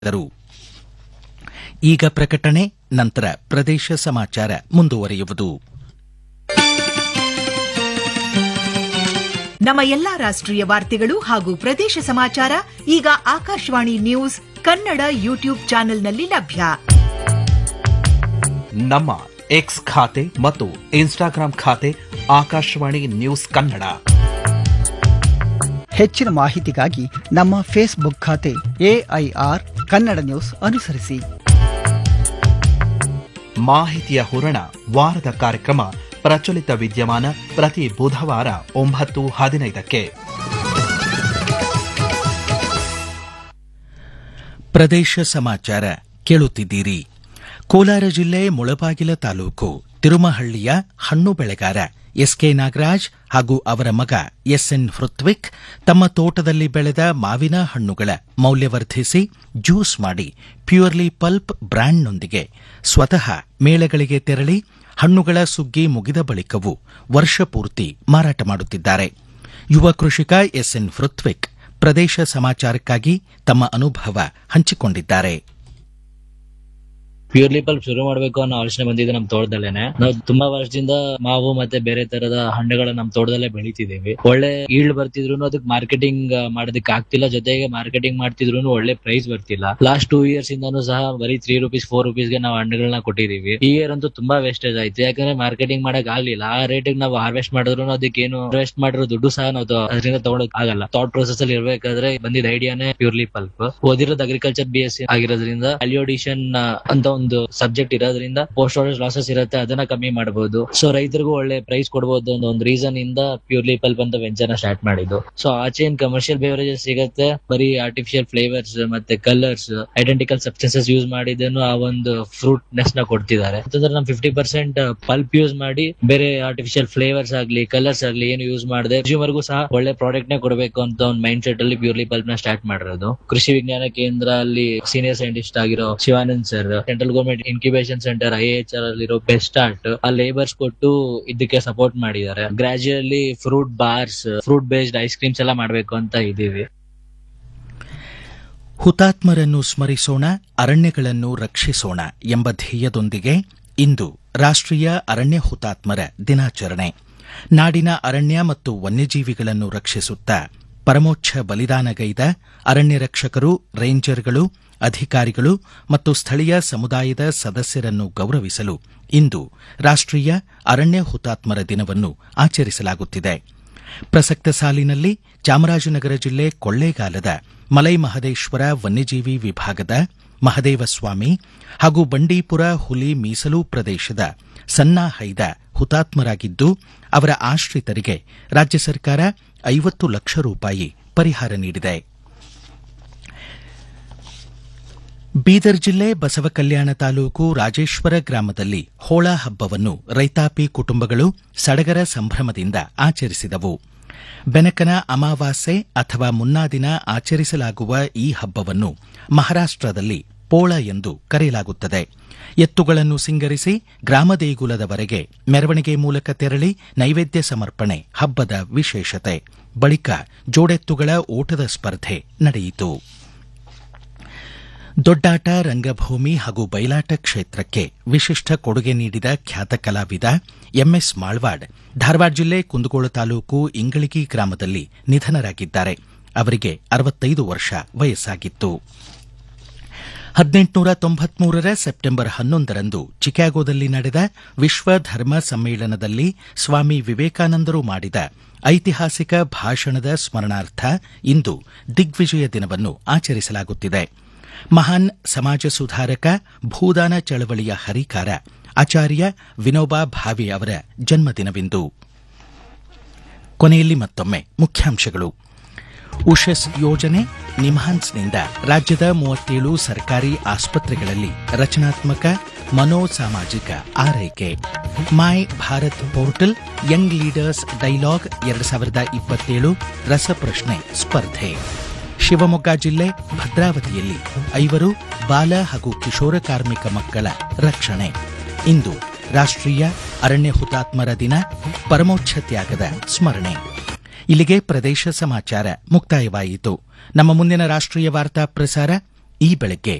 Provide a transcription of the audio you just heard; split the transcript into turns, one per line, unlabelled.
ದರು ಈಗ ಪ್ರಕಟಣೆ ನಂತರ ಪ್ರದೇಶ ಸಮಾಚಾರ ಮುಂದುವರಿಯುವುದು
ನಮ್ಮ ಎಲ್ಲಾ ರಾಷ್ಟ್ರೀಯ ವಾರ್ತೆಗಳು ಹಾಗೂ ಪ್ರದೇಶ ಸಮಾಚಾರ ಈಗ ಆಕಾಶವಾಣಿ ನ್ಯೂಸ್ ಕನ್ನಡ ಯೂಟ್ಯೂಬ್ ಚಾನೆಲ್ನಲ್ಲಿ ಲಭ್ಯ
ನಮ್ಮ ಎಕ್ಸ್ ಖಾತೆ ಮತ್ತು ಇನ್ಸ್ಟಾಗ್ರಾಂ ಖಾತೆ ಆಕಾಶವಾಣಿ ನ್ಯೂಸ್ ಕನ್ನಡ
ಹೆಚ್ಚಿನ ಮಾಹಿತಿಗಾಗಿ ನಮ್ಮ ಫೇಸ್ಬುಕ್ ಖಾತೆ ಎಐಆರ್ ಕನ್ನಡ ನ್ಯೂಸ್ ಅನುಸರಿಸಿ
ಮಾಹಿತಿಯ ಹೂರಣ ವಾರದ ಕಾರ್ಯಕ್ರಮ ಪ್ರಚಲಿತ ವಿದ್ಯಮಾನ ಪ್ರತಿ ಬುಧವಾರ ಒಂಬತ್ತು ಹದಿನೈದಕ್ಕೆ
ಪ್ರದೇಶ ಸಮಾಚಾರ ಕೇಳುತ್ತಿದ್ದೀರಿ ಕೋಲಾರ ಜಿಲ್ಲೆ ಮುಳಬಾಗಿಲ ತಾಲೂಕು ತಿರುಮಹಳ್ಳಿಯ ಹಣ್ಣು ಬೆಳೆಗಾರ ಎಸ್ಕೆ ನಾಗರಾಜ್ ಹಾಗೂ ಅವರ ಮಗ ಎಸ್ಎನ್ ಹೃತ್ವಿಕ್ ತಮ್ಮ ತೋಟದಲ್ಲಿ ಬೆಳೆದ ಮಾವಿನ ಹಣ್ಣುಗಳ ಮೌಲ್ಯವರ್ಧಿಸಿ ಜ್ಯೂಸ್ ಮಾಡಿ ಪ್ಯೂರ್ಲಿ ಪಲ್ಪ್ ಬ್ರ್ಯಾಂಡ್ನೊಂದಿಗೆ ಸ್ವತಃ ಮೇಳಗಳಿಗೆ ತೆರಳಿ ಹಣ್ಣುಗಳ ಸುಗ್ಗಿ ಮುಗಿದ ಬಳಿಕವೂ ವರ್ಷಪೂರ್ತಿ ಮಾರಾಟ ಮಾಡುತ್ತಿದ್ದಾರೆ ಯುವ ಕೃಷಿಕ ಎಸ್ಎನ್ ಹೃತ್ವಿಕ್ ಪ್ರದೇಶ ಸಮಾಚಾರಕ್ಕಾಗಿ ತಮ್ಮ ಅನುಭವ ಹಂಚಿಕೊಂಡಿದ್ದಾರೆ
ಪ್ಯೂರ್ಲಿ ಪಲ್ಪ್ ಶುರು ಮಾಡ್ಬೇಕು ಅನ್ನೋ ಆಲೋಚನೆ ಬಂದಿದೆ ನಮ್ ತೋಟದಲ್ಲೇನೆ ನಾವು ತುಂಬಾ ವರ್ಷದಿಂದ ಮಾವು ಮತ್ತೆ ಬೇರೆ ತರದ ಹಣ್ಣುಗಳನ್ನ ನಮ್ ತೋಟದಲ್ಲೇ ಬೆಳಿತಿದೀವಿ ಒಳ್ಳೆ ಈಲ್ಡ್ ಬರ್ತಿದ್ರು ಅದಕ್ಕೆ ಮಾರ್ಕೆಟಿಂಗ್ ಮಾಡೋದಕ್ಕೆ ಆಗ್ತಿಲ್ಲ ಜೊತೆಗೆ ಮಾರ್ಕೆಟಿಂಗ್ ಮಾಡ್ತಿದ್ರು ಒಳ್ಳೆ ಪ್ರೈಸ್ ಬರ್ತಿಲ್ಲ ಲಾಸ್ಟ್ ಟೂ ಇಯರ್ಸ್ ಇಂದಾನು ಸಹ ಬರೀ ತ್ರೀ ರುಪೀಸ್ ಫೋರ್ ರುಪೀಸ್ಗೆ ನಾವು ಹಣ್ಣುಗಳನ್ನ ಕೊಟ್ಟಿದೀವಿ ಈ ಇಯರ್ ಅಂತೂ ತುಂಬಾ ವೇಸ್ಟೇಜ್ ಆಯ್ತು ಯಾಕಂದ್ರೆ ಮಾರ್ಕೆಟಿಂಗ್ ಮಾಡಕ್ ಆಗ್ಲಿಲ್ಲ ಆ ರೇಟಿಗೆ ನಾವು ಹಾರ್ವೆಸ್ಟ್ ಮಾಡಿದ್ರು ಅದಕ್ಕೇನು ಇನ್ವೆಸ್ಟ್ ಮಾಡಿರೋ ದುಡ್ಡು ಸಹ ನಾವು ತ- ಅದರಿಂದ ತಗೊಳಕ್ ಆಗಲ್ಲ ಥಾಟ್ ಪ್ರೊಸೆಸ್ ಅಲ್ಲಿ ಇರ್ಬೇಕಾದ್ರೆ ಬಂದಿದ್ದ ಐಡಿಯಾನೇ ಪ್ಯೂರ್ಲಿ ಪಲ್ಪ್ ಓದಿರೋದು ಅಗ್ರಿಕಲ್ಚರ್ ಬಿ ಎಸ್ ಸಿ ಆಗಿರೋದ್ರಿಂದ ವ್ಯಾಲ್ಯೂಡಿಷನ್ ಅಂತ ಒಂದು ಸಬ್ಜೆಕ್ಟ್ ಇರೋದ್ರಿಂದ ಪೋಸ್ಟ್ ಆರ್ಡರ್ ಲಾಸಸ್ ಇರುತ್ತೆ ಅದನ್ನ ಕಮ್ಮಿ ಮಾಡಬಹುದು ಸೊ ರೈತರಿಗೂ ಒಳ್ಳೆ ಪ್ರೈಸ್ ಕೊಡಬಹುದು ಅನ್ನೋ ಒಂದು ರೀಸನ್ ಇಂದ ಪ್ಯೂರ್ಲಿ ಪಲ್ಪ್ ಅಂತ ವೆಂಚರ್ ಸ್ಟಾರ್ಟ್ ಮಾಡಿದ್ದು ಸೊ ಆಚೆ ಏನ್ ಕಮರ್ಷಿಯಲ್ ಬೇವರೇಜಸ್ ಸಿಗುತ್ತೆ ಬರೀ ಆರ್ಟಿಫಿಷಿಯಲ್ ಫ್ಲೇವರ್ಸ್ ಮತ್ತೆ ಕಲರ್ಸ್ ಐಡೆಂಟಿಕಲ್ ಸಬ್ಸ್ಟೆನ್ಸಸ್ ಯೂಸ್ ಮಾಡಿದನು ಆ ಒಂದು ಫ್ರೂಟ್ ನೆಸ್ ನ ಕೊಡ್ತಿದ್ದಾರೆ ಅಂತಂದ್ರೆ ನಮ್ ಫಿಫ್ಟಿ ಪರ್ಸೆಂಟ್ ಪಲ್ಪ್ ಯೂಸ್ ಮಾಡಿ ಬೇರೆ ಆರ್ಟಿಫಿಷಿಯಲ್ ಫ್ಲೇವರ್ಸ್ ಆಗ್ಲಿ ಕಲರ್ಸ್ ಆಗ್ಲಿ ಏನು ಯೂಸ್ ಮಾಡದೆ ಕನ್ಸ್ಯೂಮರ್ಗೂ ಸಹ ಒಳ್ಳೆ ಪ್ರಾಡಕ್ಟ್ ನೇ ಕೊಡಬೇಕು ಅಂತ ಒಂದು ಮೈಂಡ್ ಸೆಟ್ ಅಲ್ಲಿ ಪ್ಯೂರ್ಲಿ ಪಲ್ಪ್ ನ ಸ್ಟಾರ್ಟ್ ಮಾಡಿರೋದು ಕೃಷಿ ವಿಜ್ಞಾನ ಕೇಂದ್ರ ಅಲ್ಲಿ ಸೀನಿಯರ್ ಸೈಂಟಿಸ್ಟ್ ಆಗಿರೋ Shivanand sir central government incubation centre I H R ಅಲ್ಲಿರೋ ಬೆಸ್ಟ್ ಆರ್ಟ್ ಆ ಲೇಬರ್ಸ್ ಕೊಟ್ಟು ಇದಕ್ಕೆ ಸಪೋರ್ಟ್ ಮಾಡಿದ್ದಾರೆ gradually fruit bars fruit based ice creams ಎಲ್ಲ ಮಾಡ್ಬೇಕು ಅಂತ ಇದೀವಿ
ಹುತಾತ್ಮರನ್ನು ಸ್ಮರಿಸೋಣ ಅರಣ್ಯಗಳನ್ನು ರಕ್ಷಿಸೋಣ ಎಂಬ ಧ್ಯೇಯದೊಂದಿಗೆ ಇಂದು ರಾಷ್ಟ್ರೀಯ ಅರಣ್ಯ ಹುತಾತ್ಮರ ದಿನಾಚರಣೆ ನಾಡಿನ ಅರಣ್ಯ ಮತ್ತು ವನ್ಯಜೀವಿಗಳನ್ನು ರಕ್ಷಿಸುತ್ತಾ ಪರಮೋಚ್ಛ ಬಲಿದಾನಗೈದ ಅರಣ್ಯ ರಕ್ಷಕರು ರೇಂಜರ್ಗಳು ಅಧಿಕಾರಿಗಳು ಮತ್ತು ಸ್ಥಳೀಯ ಸಮುದಾಯದ ಸದಸ್ಯರನ್ನು ಗೌರವಿಸಲು ಇಂದು ರಾಷ್ಟ್ರೀಯ ಅರಣ್ಯ ಹುತಾತ್ಮರ ದಿನವನ್ನು ಆಚರಿಸಲಾಗುತ್ತಿದೆ ಪ್ರಸಕ್ತ ಸಾಲಿನಲ್ಲಿ ಚಾಮರಾಜನಗರ ಜಿಲ್ಲೆ ಕೊಳ್ಳೇಗಾಲದ ಮಲೈ ಮಹದೇಶ್ವರ ವನ್ಯಜೀವಿ ವಿಭಾಗದ ಮಹದೇವಸ್ವಾಮಿ ಹಾಗೂ ಬಂಡೀಪುರ ಹುಲಿ ಮೀಸಲು ಪ್ರದೇಶದ ಸನ್ನಾ ಹೈದ ಹುತಾತ್ಮರಾಗಿದ್ದು ಅವರ ಆಶ್ರಿತರಿಗೆ ರಾಜ್ಯ ಸರ್ಕಾರ ಐವತ್ತು ಲಕ್ಷ ರೂಪಾಯಿ ಪರಿಹಾರ ನೀಡಿದೆ ಬೀದರ್ ಜಿಲ್ಲೆ ಬಸವಕಲ್ಯಾಣ ತಾಲೂಕು ರಾಜೇಶ್ವರ ಗ್ರಾಮದಲ್ಲಿ ಹೋಳ ಹಬ್ಬವನ್ನು ರೈತಾಪಿ ಕುಟುಂಬಗಳು ಸಡಗರ ಸಂಭ್ರಮದಿಂದ ಆಚರಿಸಿದವು ಬೆನಕನ ಅಮಾವಾಸ್ಯೆ ಅಥವಾ ಮುನ್ನಾ ದಿನ ಆಚರಿಸಲಾಗುವ ಈ ಹಬ್ಬವನ್ನು ಮಹಾರಾಷ್ಟದಲ್ಲಿ ಪೋಳ ಎಂದು ಕರೆಯಲಾಗುತ್ತದೆ ಎತ್ತುಗಳನ್ನು ಸಿಂಗರಿಸಿ ಗ್ರಾಮ ದೇಗುಲದವರೆಗೆ ಮೆರವಣಿಗೆ ಮೂಲಕ ತೆರಳಿ ನೈವೇದ್ಯ ಸಮರ್ಪಣೆ ಹಬ್ಬದ ವಿಶೇಷತೆ ಬಳಿಕ ಜೋಡೆತ್ತುಗಳ ಓಟದ ಸ್ಪರ್ಧೆ ನಡೆಯಿತು ದೊಡ್ಡಾಟ ರಂಗಭೂಮಿ ಹಾಗೂ ಬಯಲಾಟ ಕ್ಷೇತ್ರಕ್ಕೆ ವಿಶಿಷ್ಟ ಕೊಡುಗೆ ನೀಡಿದ ಖ್ಯಾತ ಕಲಾವಿದ ಎಂಎಸ್ ಮಾಳ್ವಾಡ್ ಧಾರವಾಡ ಜಿಲ್ಲೆ ಕುಂದಗೋಳ ತಾಲೂಕು ಇಂಗಳಗಿ ಗ್ರಾಮದಲ್ಲಿ ನಿಧನರಾಗಿದ್ದಾರೆ ಅವರಿಗೆ ಅರವತ್ತೈದು ವರ್ಷ ವಯಸ್ಸಾಗಿತ್ತು ಹದಿನೆಂಟುನೂರ ತೊಂಬತ್ಮೂರರ ಸೆಪ್ಟೆಂಬರ್ ಹನ್ನೊಂದರಂದು ಚಿಕಾಗೋದಲ್ಲಿ ನಡೆದ ವಿಶ್ವ ಧರ್ಮ ಸಮ್ಮೇಳನದಲ್ಲಿ ಸ್ವಾಮಿ ವಿವೇಕಾನಂದರು ಮಾಡಿದ ಐತಿಹಾಸಿಕ ಭಾಷಣದ ಸ್ಮರಣಾರ್ಥ ಇಂದು ದಿಗ್ವಿಜಯ ದಿನವನ್ನು ಆಚರಿಸಲಾಗುತ್ತಿದೆ ಮಹಾನ್ ಸಮಾಜ ಸುಧಾರಕ ಭೂದಾನ ಚಳವಳಿಯ ಹರಿಕಾರ ಆಚಾರ್ಯ ವಿನೋಬಾ ಭಾವೆ ಅವರ ಜನ್ಮದಿನವಿಂದು ಕೊನೆಯಲ್ಲಿ ಮತ್ತೊಮ್ಮೆ ಮುಖ್ಯಾಂಶಗಳು ಉಷಸ್ ಯೋಜನೆ ನಿಮ್ಹಾನ್ಸ್ನಿಂದ ರಾಜ್ಯದ ಮೂವತ್ತೇಳು ಸರ್ಕಾರಿ ಆಸ್ಪತ್ರೆಗಳಲ್ಲಿ ರಚನಾತ್ಮಕ ಮನೋ ಸಾಮಾಜಿಕ ಆರೈಕೆ my Bharat portal young leaders dialogue ಎರಡು ಸಾವಿರದ ಇಪ್ಪತ್ತೇಳು ರಸಪ್ರಶ್ನೆ ಸ್ಪರ್ಧೆ ಶಿವಮೊಗ್ಗ ಜಿಲ್ಲೆ ಭದ್ರಾವತಿಯಲ್ಲಿ ಐವರು ಬಾಲ ಹಾಗೂ ಕಿಶೋರ ಕಾರ್ಮಿಕ ಮಕ್ಕಳ ರಕ್ಷಣೆ ಇಂದು ರಾಷ್ಟ್ರೀಯ ಅರಣ್ಯ ಹುತಾತ್ಮರ ದಿನ ಪರಮೋಚ್ಛ ತ್ಯಾಗದ ಸ್ಮರಣೆ ಇಲ್ಲಿಗೆ ಪ್ರದೇಶ ಸಮಾಚಾರ ಮುಕ್ತಾಯವಾಯಿತು ನಮ್ಮ ಮುಂದಿನ ರಾಷ್ಟ್ರೀಯ ವಾರ್ತಾ ಪ್ರಸಾರ ಈ ಬೆಳಗ್ಗೆ